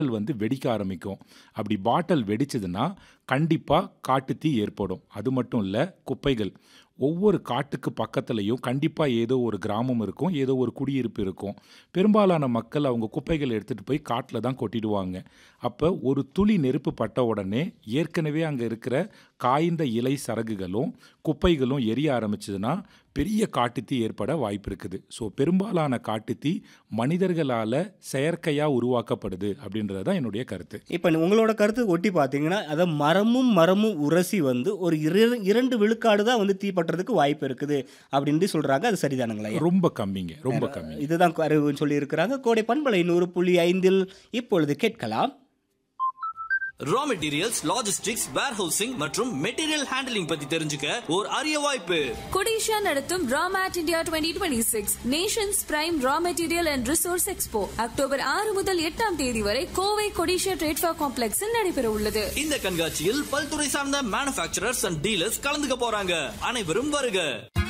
வந்து வெடிக்க ஆரம்பிக்கும் அப்படி பாட்டில் வெடிச்சதுன்னா கண்டிப்பாக காட்டுத்தீ ஏற்படும் அது மட்டும் இல்லை குப்பைகள் ஒவ்வொரு காட்டுக்கு பக்கத்துலேயும் கண்டிப்பாக ஏதோ ஒரு கிராமம் இருக்கும் ஏதோ ஒரு குடியிருப்பு இருக்கும் பெரும்பாலான மக்கள் அவங்க குப்பைகளை எடுத்துகிட்டு போய் காட்டில் தான் கொட்டிடுவாங்க அப்போ ஒரு துளி நெருப்பு பட்ட உடனே ஏற்கனவே அங்கே இருக்கிற காய்ந்த இலை சரகுகளும் குப்பைகளும் எரிய ஆரம்பிச்சதுன்னா பெரிய காட்டுத்தீ ஏற்பட வாய்ப்பு இருக்குது ஸோ பெரும்பாலான காட்டுத்தீ மனிதர்களால் செயற்கையாக உருவாக்கப்படுது அப்படின்றது தான் என்னுடைய கருத்து இப்போ உங்களோட கருத்து ஒட்டி பார்த்தீங்கன்னா அதை மரமும் மரமும் உரசி வந்து ஒரு இரு- இரண்டு விழுக்காடு தான் வந்து தீப்பற்றதுக்கு வாய்ப்பு இருக்குது அப்படின்னு சொல்றாங்க அது சரிதானுங்களா ஐயா? ரொம்ப கம்மிங்க ரொம்ப கம்மி இதுதான் அறிவுன்னு சொல்லி இருக்கிறாங்க கோடை பண்பலை நூறு புள்ளி ஐந்தில் இப்பொழுது கேட்கலாம் ரா மெட்டீரியல்ஸ் லாஜிஸ்டிக்ஸ் வேர்ஹவுசிங் மற்றும் மெட்டீரியல் ஹேண்டலிங் பத்தி தெரிஞ்சுக்க ஒரு அரிய வாய்ப்பு கொடிஷா நடத்தும் ராமேட் India twenty twenty six nations prime raw material and resource expo October ஆறு முதல் எட்டாம் தேதி வரை கோவை கொடிஷா ட்ரேட்ஃபா காம்ப்ளெக்ஸில் நடைபெற உள்ளது இந்த கண்காட்சியில் பல்துறை சார்ந்த மேனுஃபேக்சரர்ஸ் அண்ட் டீலர்ஸ் கலந்துக்க போறாங்க அனைவரும் வருக